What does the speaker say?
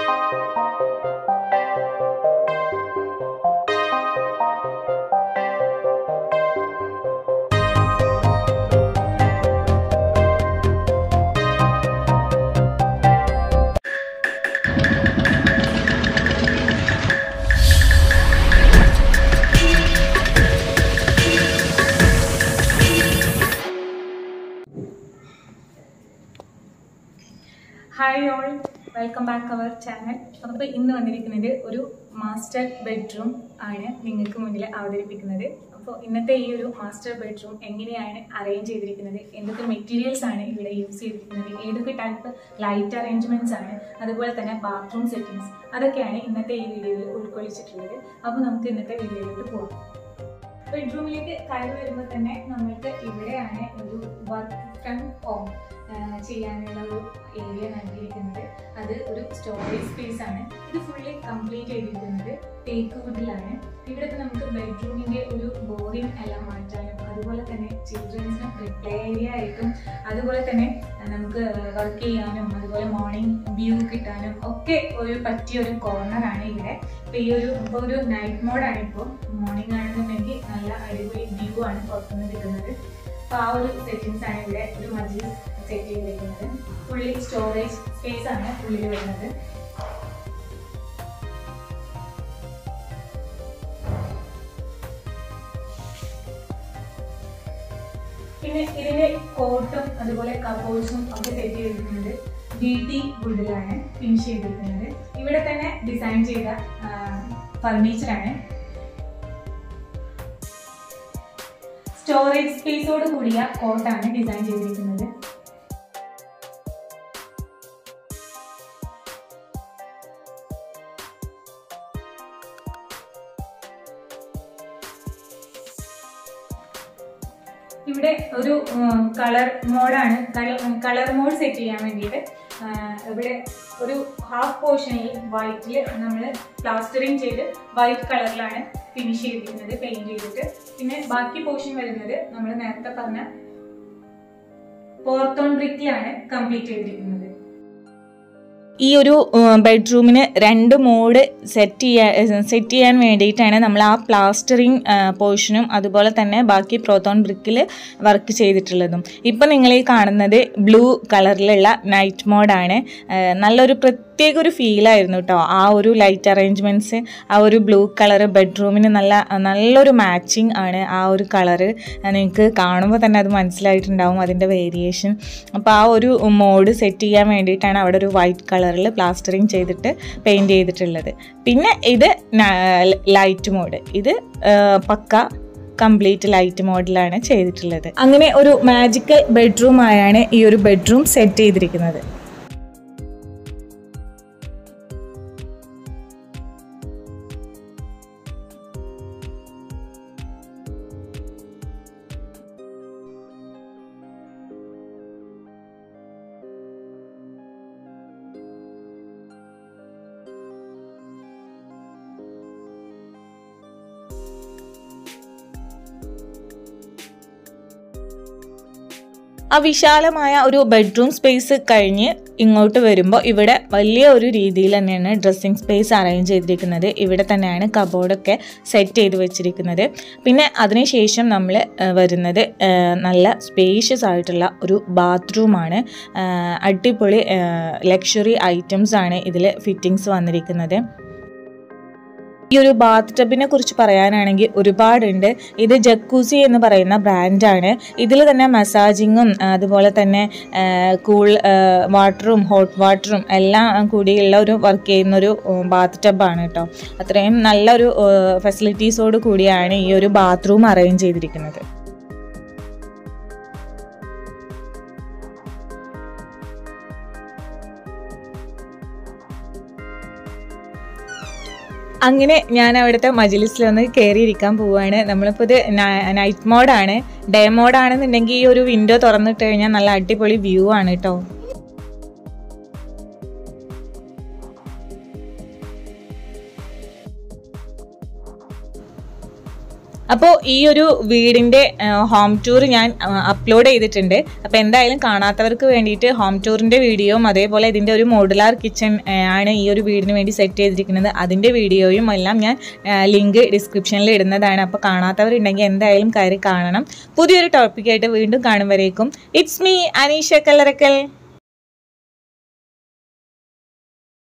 hi all welcome back our channel അപ്പോൾ ഇന്ന് വന്നിരിക്കുന്നത് ഒരു മാസ്റ്റർ ബെഡ്റൂം ആണ് നിങ്ങൾക്ക് മുന്നിൽ അവതരിപ്പിക്കുന്നത് അപ്പോൾ ഇന്നത്തെ ഈ ഒരു മാസ്റ്റർ ബെഡ്റൂം എങ്ങനെയാണ് അറേഞ്ച് ചെയ്തിരിക്കുന്നത് എന്തൊക്കെ മെറ്റീരിയൽസ് ആണ് ഇവിടെ യൂസ് ചെയ്തിരിക്കുന്നത് ഏതൊക്കെ ടൈപ്പ് ലൈറ്റ് അറേഞ്ച്മെന്റ്സ് ആണ് അതുപോലെ തന്നെ ബാത്റൂം സെറ്റിങ്സ് അതൊക്കെയാണ് ഇന്നത്തെ ഈ വീഡിയോയിൽ ഉൾക്കൊള്ളിച്ചിട്ടുള്ളത് അപ്പോൾ നമുക്ക് ഇന്നത്തെ വീഡിയോയിലോട്ട് പോകാം ബെഡ്റൂമിലേക്ക് കയറി വരുമ്പോൾ തന്നെ നമ്മൾക്ക് ഇവിടെയാണ് ഒരു വർക്ക് ഫ്രം ഹോം ചെയ്യാനുള്ള ഒരു ഏരിയ നൽകിയിരിക്കുന്നത് അത് ഒരു സ്റ്റോറേജ് സ്പേസ് ആണ് ഇത് ഫുള്ളി കംപ്ലീറ്റ് ചെയ്തിരിക്കുന്നത് തേക്ക് വുഡിലാണ് ഇവിടെ ഇപ്പൊ നമുക്ക് ബെഡ്റൂമിന്റെ ഒരു ബോറിംഗ് എല്ലാം മാറ്റാനും അതുപോലെ തന്നെ ചിൽഡ്രൻസിന് പ്രിപ്പേ ഏരിയ ആയിട്ടും അതുപോലെ തന്നെ നമുക്ക് വർക്ക് ചെയ്യാനും അതുപോലെ മോർണിംഗ് വ്യൂ കിട്ടാനും ഒക്കെ ഒരു പറ്റിയ ഒരു കോർണറാണ് ഇവിടെ ഇപ്പൊ ഈ ഒരു ഇപ്പൊ ഒരു നൈറ്റ് മോഡാണ് ഇപ്പോൾ മോർണിംഗ് ആണെന്നുണ്ടെങ്കിൽ നല്ല അടിപൊളി വ്യൂ ആണ് പുറത്തുനിന്ന് കിട്ടുന്നത് അപ്പൊ ആ ഒരു സെറ്റിങ്സ് ആണ് ഇവിടെ ഒരു മജീസ് സെറ്റ് ചെയ്തിരിക്കുന്നത് ഫുള്ളി സ്റ്റോറേജ് സ്പേസ് ആണ് ഉള്ളിൽ വരുന്നത് പിന്നെ ഇതിന്റെ കോട്ടും അതുപോലെ കബോർഡ്സും ഒക്കെ സെറ്റ് ചെയ്തിരിക്കുന്നത് ബി ടി വുഡിലാണ് ഫിനിഷ് ചെയ്തിരിക്കുന്നത് ഇവിടെ തന്നെ ഡിസൈൻ ചെയ്ത ഫർണിച്ചറാണ് സ്റ്റോറേജ് സ്പേസോട് കൂടിയ കോട്ടാണ് ഡിസൈൻ ചെയ്തിരിക്കുന്നത് ഇവിടെ ഒരു കളർ മോഡാണ് കളർ മോഡ് സെറ്റ് ചെയ്യാൻ വേണ്ടിയിട്ട് ഇവിടെ ഒരു ഹാഫ് പോർഷനിൽ വൈറ്റിൽ നമ്മൾ പ്ലാസ്റ്ററിങ് ചെയ്ത് വൈറ്റ് കളറിലാണ് ഫിനിഷ് ചെയ്തിരിക്കുന്നത് പെയിന്റ് ചെയ്തിട്ട് പിന്നെ ബാക്കി പോർഷൻ വരുന്നത് നമ്മൾ നേരത്തെ പറഞ്ഞ പോർത്തോൺ ബ്രിക്കിലാണ് കംപ്ലീറ്റ് ചെയ്തിരിക്കുന്നത് ഈ ഒരു ബെഡ്റൂമിന് രണ്ട് മോഡ് സെറ്റ് ചെയ്യാൻ സെറ്റ് ചെയ്യാൻ വേണ്ടിയിട്ടാണ് നമ്മൾ ആ പ്ലാസ്റ്ററിങ് പോർഷനും അതുപോലെ തന്നെ ബാക്കി പ്രോത്തോൺ ബ്രിക്കിൽ വർക്ക് ചെയ്തിട്ടുള്ളതും ഇപ്പം നിങ്ങൾ ഈ കാണുന്നത് ബ്ലൂ കളറിലുള്ള നൈറ്റ് മോഡാണ് നല്ലൊരു പ്രത്യേക ഒരു ഫീലായിരുന്നു കേട്ടോ ആ ഒരു ലൈറ്റ് അറേഞ്ച്മെൻറ്റ്സ് ആ ഒരു ബ്ലൂ കളർ ബെഡ്റൂമിന് നല്ല നല്ലൊരു മാച്ചിങ് ആണ് ആ ഒരു കളറ് നിങ്ങൾക്ക് കാണുമ്പോൾ തന്നെ അത് മനസ്സിലായിട്ടുണ്ടാവും അതിൻ്റെ വേരിയേഷൻ അപ്പോൾ ആ ഒരു മോഡ് സെറ്റ് ചെയ്യാൻ വേണ്ടിയിട്ടാണ് അവിടെ ഒരു വൈറ്റ് കളർ കളറിൽ പ്ലാസ്റ്ററിങ് ചെയ്തിട്ട് പെയിൻറ് ചെയ്തിട്ടുള്ളത് പിന്നെ ഇത് ലൈറ്റ് മോഡ് ഇത് പക്ക കംപ്ലീറ്റ് ലൈറ്റ് മോഡിലാണ് ചെയ്തിട്ടുള്ളത് അങ്ങനെ ഒരു മാജിക്കൽ ബെഡ്റൂം ആയാണ് ഈ ഒരു ബെഡ്റൂം സെറ്റ് ചെയ്തിരിക്കുന്നത് ആ വിശാലമായ ഒരു ബെഡ്റൂം സ്പേസ് കഴിഞ്ഞ് ഇങ്ങോട്ട് വരുമ്പോൾ ഇവിടെ വലിയ ഒരു രീതിയിൽ തന്നെയാണ് ഡ്രസ്സിങ് സ്പേസ് അറേഞ്ച് ചെയ്തിരിക്കുന്നത് ഇവിടെ തന്നെയാണ് കബോർഡൊക്കെ സെറ്റ് ചെയ്ത് വെച്ചിരിക്കുന്നത് പിന്നെ അതിനുശേഷം നമ്മൾ വരുന്നത് നല്ല സ്പേഷ്യസ് ആയിട്ടുള്ള ഒരു ബാത്റൂമാണ് അടിപൊളി ലക്ഷറി ഐറ്റംസ് ആണ് ഇതിൽ ഫിറ്റിങ്സ് വന്നിരിക്കുന്നത് ഈ ഒരു ബാത്ത് ടബിനെ കുറിച്ച് പറയാനാണെങ്കിൽ ഒരുപാടുണ്ട് ഇത് ജക്കൂസി എന്ന് പറയുന്ന ബ്രാൻഡാണ് ഇതിൽ തന്നെ മസാജിങ്ങും അതുപോലെ തന്നെ കൂൾ വാട്ടറും ഹോട്ട് വാട്ടറും എല്ലാം കൂടിയുള്ള ഒരു വർക്ക് ചെയ്യുന്ന ഒരു ബാത്ത് ടബാണ് കേട്ടോ അത്രയും നല്ലൊരു ഫെസിലിറ്റീസോട് കൂടിയാണ് ഈ ഒരു ബാത്റൂം അറേഞ്ച് ചെയ്തിരിക്കുന്നത് അങ്ങനെ ഞാൻ അവിടുത്തെ മജിലിസിലൊന്ന് കയറിയിരിക്കാൻ പോവുകയാണ് നമ്മളിപ്പോൾ ഇത് നൈറ്റ് മോഡാണ് ഡേ മോഡാണെന്നുണ്ടെങ്കിൽ ഈ ഒരു വിൻഡോ തുറന്നിട്ട് കഴിഞ്ഞാൽ നല്ല അടിപൊളി വ്യൂ ആണ് കേട്ടോ അപ്പോൾ ഈ ഒരു വീടിൻ്റെ ഹോം ടൂർ ഞാൻ അപ്ലോഡ് ചെയ്തിട്ടുണ്ട് അപ്പോൾ എന്തായാലും കാണാത്തവർക്ക് വേണ്ടിയിട്ട് ഹോം ടൂറിൻ്റെ വീഡിയോയും അതേപോലെ ഇതിൻ്റെ ഒരു മോഡുലാർ കിച്ചൺ ആണ് ഈ ഒരു വീടിന് വേണ്ടി സെറ്റ് ചെയ്തിരിക്കുന്നത് അതിൻ്റെ വീഡിയോയും എല്ലാം ഞാൻ ലിങ്ക് ഡിസ്ക്രിപ്ഷനിൽ ഇടുന്നതാണ് അപ്പോൾ കാണാത്തവരുണ്ടെങ്കിൽ എന്തായാലും കയറി കാണണം പുതിയൊരു ടോപ്പിക്കായിട്ട് വീണ്ടും കാണും വരേക്കും ഇറ്റ്സ് മീ അനീഷ കല്ലറക്കൽ